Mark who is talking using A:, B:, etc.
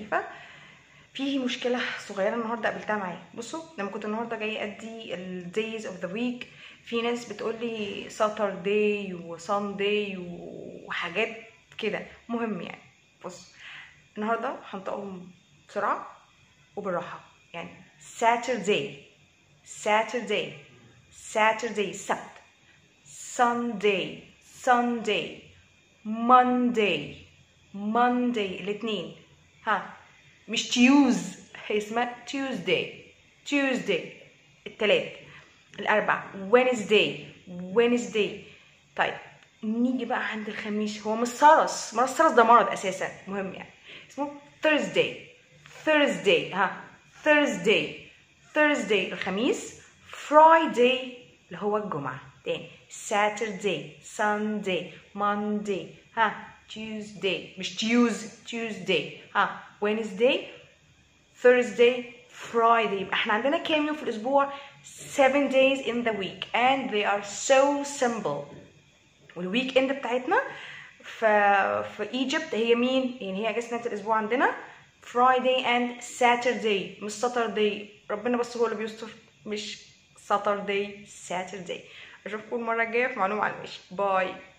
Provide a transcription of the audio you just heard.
A: خفيفه في مشكله صغيره النهارده قابلتها معايا بصوا لما كنت النهارده جايه ادي ال days of the week في ناس بتقول لي Saturday و Sunday وحاجات كده مهم يعني بص النهارده هنطقهم بسرعه وبالراحه يعني Saturday Saturday Saturday سبت Sunday Sunday Monday Monday الاثنين ها مش تيوز هي اسمها Tuesday Tuesday التلات الأربع Wednesday Wednesday طيب نيجي بقى عند الخميس هو مش سرس مرض السرس ده مرض أساسا مهم يعني اسمه Thursday Thursday ها Thursday Thursday الخميس Friday اللي هو الجمعة تاني Saturday Sunday Monday ها Tuesday مش Tuesday Tuesday ها Wednesday Thursday Friday يبقى احنا عندنا كام يوم في الأسبوع 7 days in the week and they are so simple والويك اند بتاعتنا في في ايجيبت هي مين؟ يعني هي اجازة نهاية الأسبوع عندنا Friday and Saturday مش Saturday ربنا بس هو اللي بيستر مش Saturday Saturday اشوفكم المرة الجاية في معلومة على المشي باي